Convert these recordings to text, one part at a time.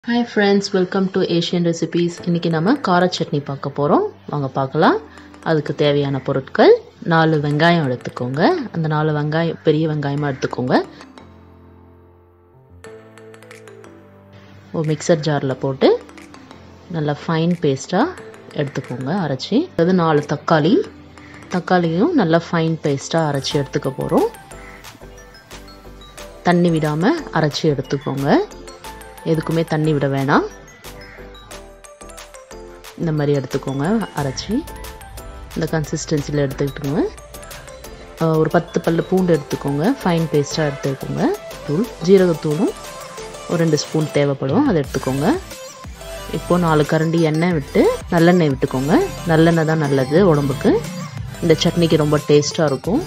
Hi friends welcome to Asian recipes இன்றைக்கி நம்ம கார சட்னி பார்க்க போகிறோம் வாங்க பார்க்கலாம் அதுக்கு தேவையான பொருட்கள் நாலு வெங்காயம் எடுத்துக்கோங்க அந்த நாலு வெங்காயம் பெரிய வெங்காயமாக எடுத்துக்கோங்க ஒரு மிக்சர் ஜாரில் போட்டு நல்லா ஃபைன் பேஸ்ட்டாக எடுத்துக்கோங்க அரைச்சி அது நாலு தக்காளி தக்காளியும் நல்லா ஃபைன் பேஸ்ட்டாக அரைச்சி எடுத்துக்க போகிறோம் தண்ணி விடாமல் அரைச்சி எடுத்துக்கோங்க எதுக்குமே தண்ணி விட வேணாம் இந்த மாதிரி எடுத்துக்கோங்க அரைச்சி இந்த கன்சிஸ்டன்சியில் எடுத்துக்கிட்டுங்க ஒரு பத்து பல்லு பூண்டு எடுத்துக்கோங்க ஃபைன் பேஸ்ட்டாக எடுத்துக்கோங்க தூள் ஜீரகத்தூளும் ஒரு ரெண்டு ஸ்பூன் தேவைப்படும் அதை எடுத்துக்கோங்க இப்போது நாலு கரண்டி எண்ணெய் விட்டு நல்லெண்ணெய் விட்டுக்கோங்க நல்லெண்ணெய் தான் நல்லது உடம்புக்கு இந்த சட்னிக்கு ரொம்ப டேஸ்ட்டாக இருக்கும்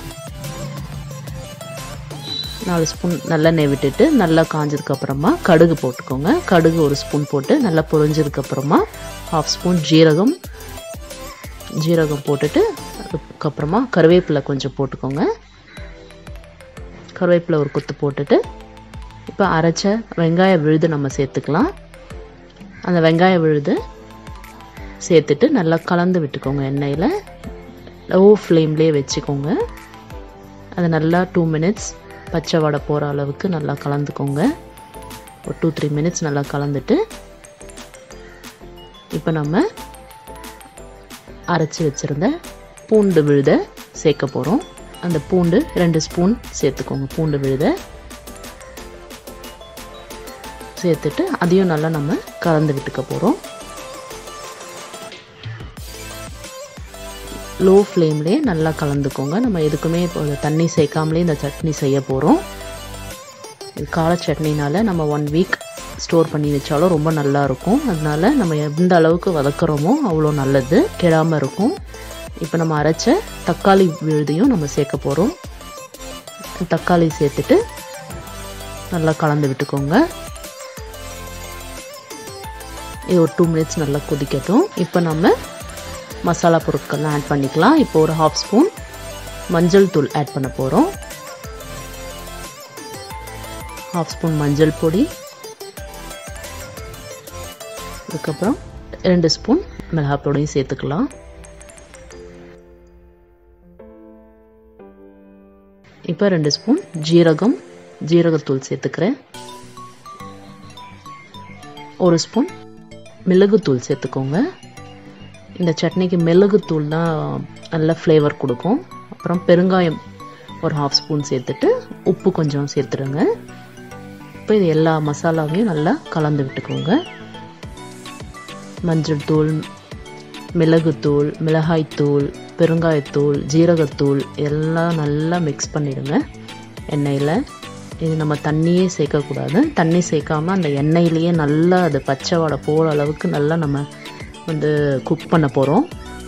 நாலு ஸ்பூன் நல்லெண்ணெய் விட்டுட்டு நல்லா காஞ்சதுக்கப்புறமா கடுகு போட்டுக்கோங்க கடுகு ஒரு ஸ்பூன் போட்டு நல்லா பொரிஞ்சதுக்கப்புறமா ஹாஃப் ஸ்பூன் ஜீரகம் ஜீரகம் போட்டுட்டு அதுக்கப்புறமா கருவேப்பிலை கொஞ்சம் போட்டுக்கோங்க கருவேப்பிலை ஒரு கொத்து போட்டுட்டு இப்போ அரைச்ச வெங்காய விழுது நம்ம சேர்த்துக்கலாம் அந்த வெங்காய விழுது சேர்த்துட்டு நல்லா கலந்து விட்டுக்கோங்க எண்ணெயில் லோ ஃப்ளேம்லேயே வச்சுக்கோங்க அதை நல்லா டூ மினிட்ஸ் பச்சை வடை போகிற அளவுக்கு நல்லா கலந்துக்கோங்க ஒரு டூ த்ரீ மினிட்ஸ் நல்லா கலந்துட்டு இப்போ நம்ம அரைச்சி வச்சுருந்த பூண்டு விழுத சேர்க்க போகிறோம் அந்த பூண்டு ரெண்டு ஸ்பூன் சேர்த்துக்கோங்க பூண்டு விழுத சேர்த்துட்டு அதையும் நல்லா நம்ம கலந்து விட்டுக்க போகிறோம் லோ ஃப்ளேம்லேயே நல்லா கலந்துக்கோங்க நம்ம எதுக்குமே இப்போ தண்ணி சேர்க்காமலே இந்த சட்னி செய்ய போகிறோம் இது கார சட்னினால நம்ம ஒன் வீக் ஸ்டோர் பண்ணி வச்சாலும் ரொம்ப நல்லா இருக்கும் அதனால நம்ம எந்த அளவுக்கு வதக்குறோமோ அவ்வளோ நல்லது கெடாமல் இருக்கும் இப்போ நம்ம அரைச்ச தக்காளி விழுதையும் நம்ம சேர்க்க போகிறோம் தக்காளி சேர்த்துட்டு நல்லா கலந்து விட்டுக்கோங்க இது ஒரு டூ மினிட்ஸ் நல்லா கொதிக்கட்டும் இப்போ நம்ம மசாலா பொருட்கள்லாம் ஆட் பண்ணிக்கலாம் இப்போ ஒரு ஹாஃப் ஸ்பூன் மஞ்சள் தூள் ஆட் பண்ண போகிறோம் ஹாஃப் ஸ்பூன் மஞ்சள் பொடி அதுக்கப்புறம் ரெண்டு ஸ்பூன் மிளகாய் பொடியும் சேர்த்துக்கலாம் இப்போ ரெண்டு ஸ்பூன் ஜீரகம் ஜீரகத்தூள் சேர்த்துக்கிறேன் ஒரு ஸ்பூன் மிளகுத்தூள் சேர்த்துக்கோங்க இந்த சட்னிக்கு மிளகுத்தூள் தான் நல்ல ஃப்ளேவர் கொடுக்கும் அப்புறம் பெருங்காயம் ஒரு ஹாஃப் ஸ்பூன் சேர்த்துட்டு உப்பு கொஞ்சம் சேர்த்துடுங்க இப்போ இது எல்லா மசாலாவையும் நல்லா கலந்து விட்டுக்கோங்க மஞ்சள் தூள் மிளகுத்தூள் மிளகாய்த்தூள் பெருங்காயத்தூள் ஜீரகத்தூள் எல்லாம் நல்லா மிக்ஸ் பண்ணிடுங்க எண்ணெயில் இது நம்ம தண்ணியே சேர்க்கக்கூடாது தண்ணி சேர்க்காம அந்த எண்ணெயிலேயே நல்லா அது பச்சை வடை போகிற அளவுக்கு நல்லா நம்ம வந்து குக் பண்ண போகிறோம்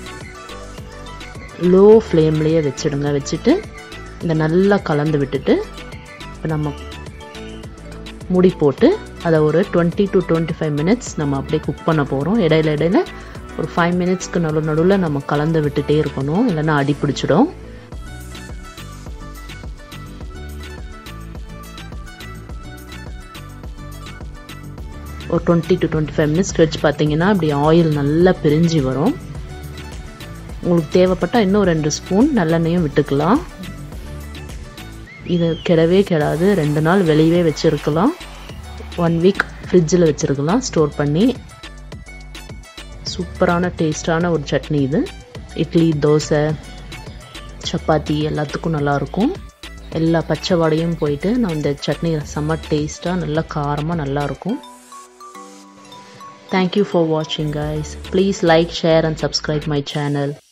லோ ஃப்ளேம்லேயே வச்சுடுங்க வச்சுட்டு இதை நல்லா கலந்து விட்டுட்டு இப்போ நம்ம முடி போட்டு அதை ஒரு twenty to twenty five minutes நம்ம அப்படியே குக் பண்ண போகிறோம் இடையில இடையில ஒரு ஃபைவ் மினிட்ஸ்க்கு நடு நடுவில் நம்ம கலந்து விட்டுட்டே இருக்கணும் இல்லைன்னா அடி பிடிச்சிடும் ஒரு twenty to twenty five minutes வச்சு பார்த்தீங்கன்னா அப்படி ஆயில் நல்லா பிரிஞ்சு வரும் உங்களுக்கு தேவைப்பட்டால் இன்னும் ரெண்டு ஸ்பூன் நல்லெண்ணெயும் விட்டுக்கலாம் இது கெடவே கெடாது ரெண்டு நாள் வெளியவே வச்சுருக்கலாம் ஒன் வீக் ஃப்ரிட்ஜில் வச்சுருக்கலாம் ஸ்டோர் பண்ணி சூப்பரான டேஸ்டான ஒரு சட்னி இது இட்லி தோசை சப்பாத்தி எல்லாத்துக்கும் நல்லாயிருக்கும் எல்லா பச்சை வடையும் போயிட்டு நான் இந்த சட்னி செம்ம டேஸ்ட்டாக நல்லா காரமாக நல்லாயிருக்கும் Thank you for watching guys. Please like, share and subscribe my channel.